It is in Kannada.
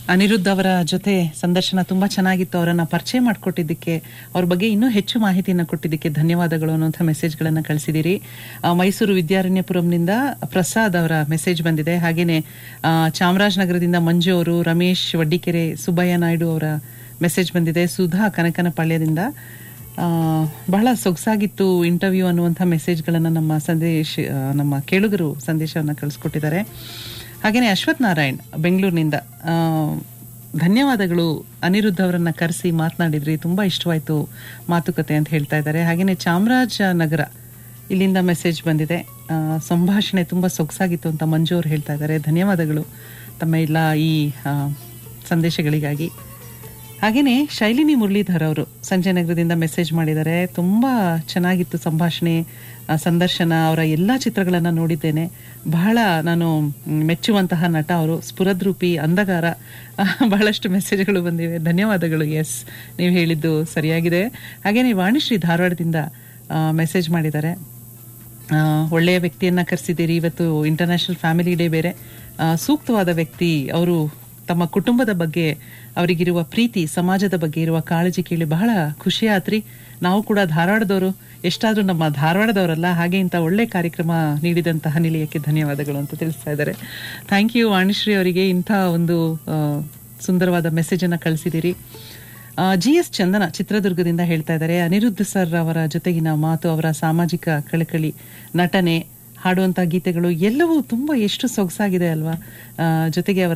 ಅನಿರುದ್ಧ್ ಅವರ ಜೊತೆ ಸಂದರ್ಶನ ತುಂಬಾ ಚೆನ್ನಾಗಿತ್ತು ಅವರನ್ನ ಪರಿಚಯ ಮಾಡಿಕೊಟ್ಟಿದ್ದಕ್ಕೆ ಅವ್ರ ಬಗ್ಗೆ ಇನ್ನೂ ಹೆಚ್ಚು ಮಾಹಿತಿಯನ್ನು ಕೊಟ್ಟಿದ್ದಕ್ಕೆ ಧನ್ಯವಾದಗಳು ಅನ್ನುವಂಥ ಮೆಸೇಜ್ಗಳನ್ನು ಕಳಿಸಿದಿರಿ ಆ, ಮೈಸೂರು ವಿದ್ಯಾರಣ್ಯಪುರಂನಿಂದ ಪ್ರಸಾದ್ ಅವರ ಮೆಸೇಜ್ ಬಂದಿದೆ ಹಾಗೇನೆ ಆ, ಚಾಮರಾಜನಗರದಿಂದ ಮಂಜು ಅವರು ರಮೇಶ್ ವಡ್ಡಿಕೆರೆ ಸುಬ್ಬಯ್ಯ ನಾಯ್ಡು ಅವರ ಮೆಸೇಜ್ ಬಂದಿದೆ ಸುಧಾ ಕನಕನಪಾಳ್ಯದಿಂದ ಆ, ಬಹಳ ಸೊಗಸಾಗಿತ್ತು ಇಂಟರ್ವ್ಯೂ ಅನ್ನುವಂಥ ಮೆಸೇಜ್ಗಳನ್ನು ನಮ್ಮ ಸಂದೇಶ ಆ, ನಮ್ಮ ಕೇಳುಗರು ಸಂದೇಶವನ್ನು ಕಳಿಸ್ಕೊಟ್ಟಿದ್ದಾರೆ ಹಾಗೆಯೇ ಅಶ್ವಥ್ ನಾರಾಯಣ್ ಬೆಂಗಳೂರಿನಿಂದ ಆ, ಧನ್ಯವಾದಗಳು ಅನಿರುದ್ಧ ಅವರನ್ನ ಕರೆಸಿ ಮಾತನಾಡಿದ್ರಿ ತುಂಬಾ ಇಷ್ಟವಾಯ್ತು ಮಾತುಕತೆ ಅಂತ ಹೇಳ್ತಾ ಇದ್ದಾರೆ ಹಾಗೆಯೇ ಚಾಮರಾಜನಗರ ಇಲ್ಲಿಂದ ಮೆಸೇಜ್ ಬಂದಿದೆ ಆ, ಸಂಭಾಷಣೆ ತುಂಬಾ ಸೊಗಸಾಗಿತ್ತು ಅಂತ ಮಂಜು ಅವರು ಹೇಳ್ತಾ ಇದ್ದಾರೆ ಧನ್ಯವಾದಗಳು ತಮ್ಮ ಎಲ್ಲ ಈ ಆ, ಸಂದೇಶಗಳಿಗಾಗಿ ಹಾಗೇನೆ ಶೈಲಿನಿ ಮುರಳೀಧರ್ ಅವರು ಸಂಜಯ್ ನಗರದಿಂದ ಮೆಸೇಜ್ ಮಾಡಿದ್ದಾರೆ ತುಂಬಾ ಚೆನ್ನಾಗಿತ್ತು ಸಂಭಾಷಣೆ ಆ, ಸಂದರ್ಶನ ಅವರ ಎಲ್ಲಾ ಚಿತ್ರಗಳನ್ನ ನೋಡಿದ್ದೇನೆ ಬಹಳ ನಾನು ಮ್, ಮೆಚ್ಚುವಂತಹ ನಟ ಅವರು ಸ್ಫುರದ್ರೂಪಿ ಅಂದಗಾರ ಆ, ಬಹಳಷ್ಟು ಮೆಸೇಜ್ಗಳು ಬಂದಿವೆ ಧನ್ಯವಾದಗಳು ಎಸ್ ನೀವು ಹೇಳಿದ್ದು ಸರಿಯಾಗಿದೆ ಹಾಗೇನೆ ವಾಣಿಶ್ರೀ ಧಾರವಾಡದಿಂದ ಮೆಸೇಜ್ ಮಾಡಿದ್ದಾರೆ ಆ, ಒಳ್ಳೆಯ ವ್ಯಕ್ತಿಯನ್ನ ಕರೆಸಿದ್ದೀರಿ ಇವತ್ತು ಇಂಟರ್ನ್ಯಾಷನಲ್ ಫ್ಯಾಮಿಲಿ ಡೇ ಬೇರೆ ಆ, ಸೂಕ್ತವಾದ ವ್ಯಕ್ತಿ ಅವರು ತಮ್ಮ ಕುಟುಂಬದ ಬಗ್ಗೆ ಅವರಿಗಿರುವ ಪ್ರೀತಿ ಸಮಾಜದ ಬಗ್ಗೆ ಇರುವ ಕಾಳಜಿ ಕೇಳಿ ಬಹಳ ಖುಷಿ ಆತ್ರಿ ನಾವು ಕೂಡ ಧಾರವಾಡದವರು ಎಷ್ಟಾದ್ರೂ ನಮ್ಮ ಧಾರವಾಡದವರಲ್ಲ ಹಾಗೆ ಇಂಥ ಒಳ್ಳೆ ಕಾರ್ಯಕ್ರಮ ನೀಡಿದಂತಹ ನಿಲಯಕ್ಕೆ ಧನ್ಯವಾದಗಳು ಅಂತ ತಿಳಿಸ್ತಾ ಇದ್ದಾರೆ ಥ್ಯಾಂಕ್ ಯು ವಾಣಿಶ್ರೀ ಅವರಿಗೆ ಇಂಥ ಒಂದು ಆ, ಸುಂದರವಾದ ಮೆಸೇಜ್ ಅನ್ನ ಕಳಿಸಿದಿರಿ ಜಿ ಎಸ್ ಚಂದನ ಚಿತ್ರದುರ್ಗದಿಂದ ಹೇಳ್ತಾ ಇದ್ದಾರೆ ಅನಿರುದ್ಧ ಸರ್ ಅವರ ಜೊತೆಗಿನ ಮಾತು ಅವರ ಸಾಮಾಜಿಕ ಕಳಕಳಿ ನಟನೆ ಹಾಡುವಂತಹ ಗೀತೆಗಳು ಎಲ್ಲವೂ ತುಂಬಾ ಎಷ್ಟು ಸೊಗಸಾಗಿದೆ ಅಲ್ವಾ ಆ, ಜೊತೆಗೆ ಅವರ